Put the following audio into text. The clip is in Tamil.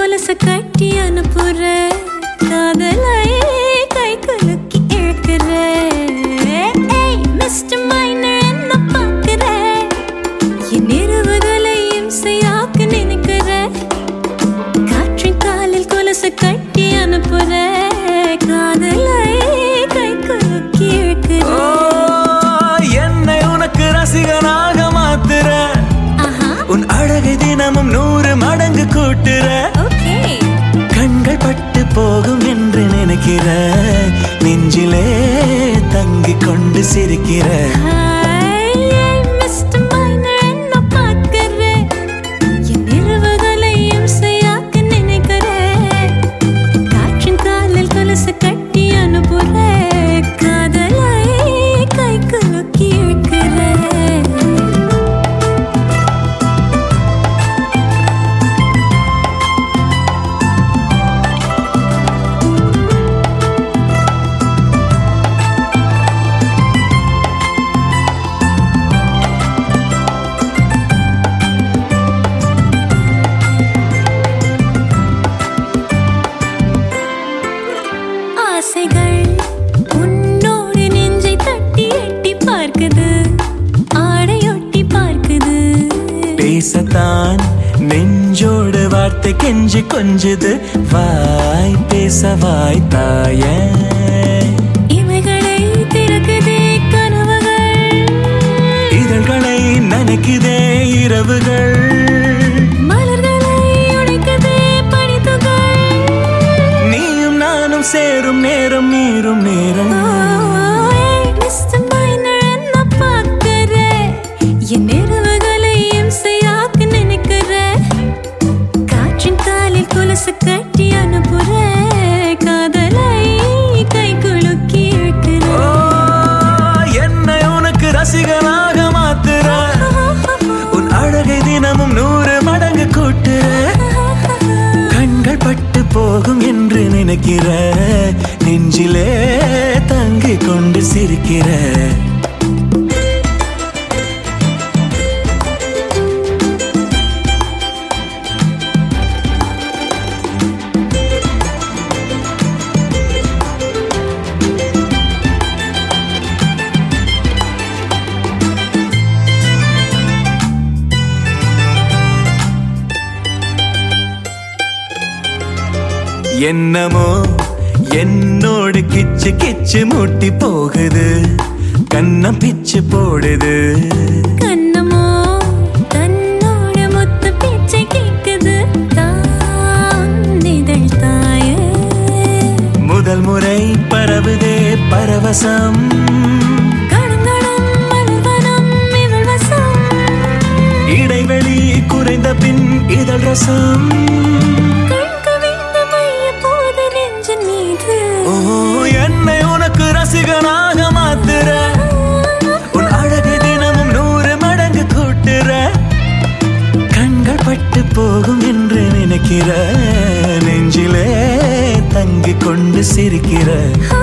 கொலுச கட்டி அனுப்புற காதலை கை குலுக்கி இழுக்கிற ஏய் மிஸ்டர் மைனர் என்ன பார்க்கிற என் இரவுகளையும் செய்யாக்க நினைக்கிற காற்றின் காலில் கொலுச கட்டி அனுப்புற காதலை கை குலுக்கி இழுக்கிற ஓ, என்னை உனக்கு ரசிகனாக மாத்துற ஆஹா உன் அழகை தினமும் நூறு மடங்கு கூட்டுற ஓகே கண்கள் பட்டு போகும் என்று நினைக்கிற நெஞ்சிலே தங்கிக் கொண்டு சிரிக்கிற ஹாய் மிஸ்டர் மைனர் என்ன பார்க்கிற என் இரவுகளையும் செய்யாக்க நினைக்கிற காற்றின் காலில் கொலுசு கட்டி அனுப்புற காதலை கை குலுக்கி இழுக்கிற ஆசைகள் உன்னோடு நெஞ்சை தட்டி எட்டி பார்க்குது ஆடையொட்டி பார்க்குது பேசத்தான் நெஞ்சோடு வார்த்தை கெஞ்சி கொஞ்சுது வாய் பேச வாய் தாய இவைகளை திறக்குதே கனவுகள் இதழ்களை நனைக்குதே இரவுகள் மலர்களை உடைக்குதே பனித்துகள் நீயும் நானும் சேரும் நேரம் மீறும் நேரம் ஓய், Mr. Minor என்ன பார்க்கிற? என் இரவுகளையும் செய்யாக்க நினைக்கிற. காற்றின் காலில் கொலுசு கட்டி அனுப்புற காதலை கை குலுக்கி இழுக்கிற ஓ, என்னை உனக்கு ரசிகனாக மாத்துற உன் அழகை தினமும் நூறு மடங்கு கூட்டுற கண்கள் பட்டு போகும் என்று நினைக்கிற நெஞ்சிலே தங்கிக் கொண்டு சிரிக்கிற என்னமோ என்னோடு கிச்சு கிச்சு மூட்டி போகுது கண்ணம் பிச்சு போடுது கண்ணமோ தன்னோட மொத்த பேச்சை கேட்குது தான் இதழ் தாய முதல் முறை பரவுதே பரவசம் கடங்கடம் மலர்வனம் இவள் வசம் இடைவெளி குறைந்த பின் இதழ் ரசம் கண் கவிழ்ந்த மைய போது நெஞ்சின் மீது ஓ என்னை உனக்கு ரசிகனாக மாத்துற உன் அழகை தினமும் நூறு மடங்கு கூட்டுற கண்கள் பட்டு போகும் என்று நினைக்கிற நெஞ்சிலே தங்கிக் கொண்டு சிரிக்கிற